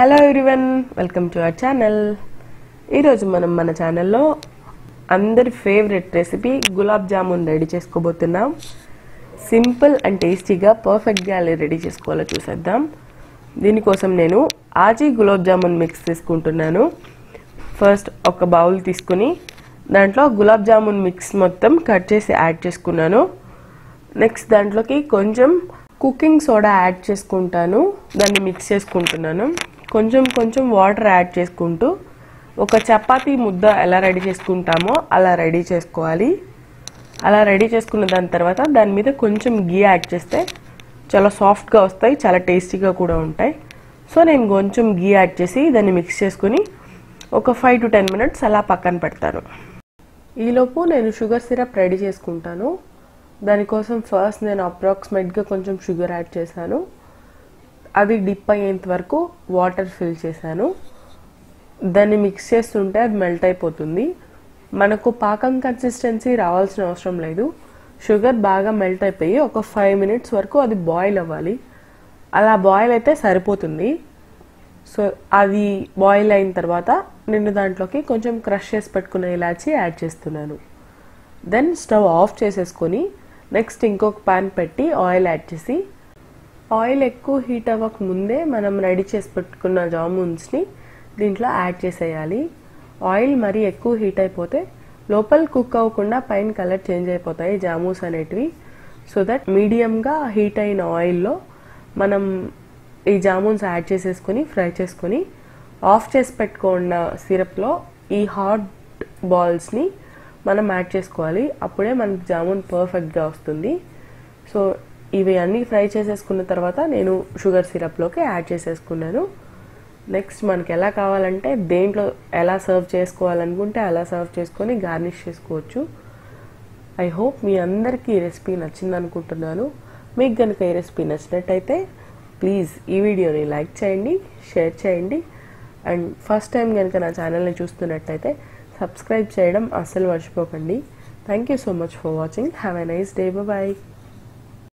hello everyone welcome to our channel ఈరోజు మనం మన ఛానల్లో అందరి favourite recipe gulab jamun ready చేసుకోబోతున్నాం సింపుల్ అండ్ టేస్టీగా పర్ఫెక్ట్గా ఎలా రెడీ చేసుకోవాలో చూసేద్దాం దీనికోసం నేను ఆజీ గులాబ్ జామున్ మిక్స్ తీసుకుంటున్నాను ఫస్ట్ ఒక బౌల్ తీసుకుని దాంట్లో గులాబ్ జామున్ మిక్స్ మొత్తం కట్ చేసి యాడ్ చేసుకున్నాను నెక్స్ట్ దాంట్లోకి కొంచెం కుకింగ్ సోడా యాడ్ చేసుకుంటాను దాన్ని మిక్స్ చేసుకుంటున్నాను కొంచెం కొంచెం వాటర్ యాడ్ చేసుకుంటూ ఒక చపాతీ ముద్ద ఎలా రెడీ చేసుకుంటామో అలా రెడీ చేసుకోవాలి అలా రెడీ చేసుకున్న దాని తర్వాత దాని మీద కొంచెం గీ యాడ్ చేస్తే చాలా సాఫ్ట్గా వస్తాయి చాలా టేస్టీగా కూడా ఉంటాయి సో నేను కొంచెం గీ యాడ్ చేసి దాన్ని మిక్స్ చేసుకుని ఒక ఫైవ్ టు టెన్ మినిట్స్ అలా పక్కన పెడతాను ఈలోపు నేను షుగర్ సిరప్ రెడీ చేసుకుంటాను దానికోసం ఫస్ట్ నేను అప్రాక్సిమేట్గా కొంచెం షుగర్ యాడ్ చేశాను అది డిప్ అయ్యేంత వరకు వాటర్ ఫిల్ చేశాను దాన్ని మిక్స్ చేస్తుంటే అది మెల్ట్ అయిపోతుంది మనకు పాకం కన్సిస్టెన్సీ రావాల్సిన అవసరం లేదు షుగర్ బాగా మెల్ట్ అయిపోయి ఒక ఫైవ్ మినిట్స్ వరకు అది బాయిల్ అవ్వాలి అలా బాయిల్ అయితే సరిపోతుంది సో అది బాయిల్ అయిన తర్వాత నేను దాంట్లోకి కొంచెం క్రష్ చేసి పెట్టుకున్న ఇలాచి యాడ్ చేస్తున్నాను దెన్ స్టవ్ ఆఫ్ చేసేసుకొని నెక్స్ట్ ఇంకొక పాన్ పెట్టి ఆయిల్ యాడ్ చేసి ఆయిల్ ఎక్కువ హీట్ అవ్వక ముందే మనం రెడీ చేసి పెట్టుకున్న జామున్స్ని దీంట్లో యాడ్ చేసేయాలి ఆయిల్ మరీ ఎక్కువ హీట్ అయిపోతే లోపల కుక్ అవ్వకుండా పైన కలర్ చేంజ్ అయిపోతాయి జామూస్ అనేటివి సో దట్ మీడియంగా హీట్ అయిన ఆయిల్లో మనం ఈ జామున్స్ యాడ్ చేసేసుకొని ఫ్రై చేసుకొని ఆఫ్ చేసి పెట్టుకున్న సిరప్లో ఈ హాట్ బాల్స్ని మనం యాడ్ చేసుకోవాలి అప్పుడే మనకి జామున్ పర్ఫెక్ట్గా వస్తుంది సో ఇవి అన్నీ ఫ్రై చేసేసుకున్న తర్వాత నేను షుగర్ సిరప్లోకి యాడ్ చేసేసుకున్నాను నెక్స్ట్ మనకి ఎలా కావాలంటే దేంట్లో ఎలా సర్వ్ చేసుకోవాలనుకుంటే అలా సర్వ్ చేసుకొని గార్నిష్ చేసుకోవచ్చు ఐ హోప్ మీ అందరికీ ఈ రెసిపీ నచ్చింది అనుకుంటున్నాను మీకు కనుక ఈ రెసిపీ నచ్చినట్టయితే ప్లీజ్ ఈ వీడియోని లైక్ చేయండి షేర్ చేయండి అండ్ ఫస్ట్ టైం కనుక నా ఛానల్ని చూస్తున్నట్టయితే సబ్స్క్రైబ్ చేయడం అస్సలు మర్చిపోకండి thank you so much for watching have a nice day bye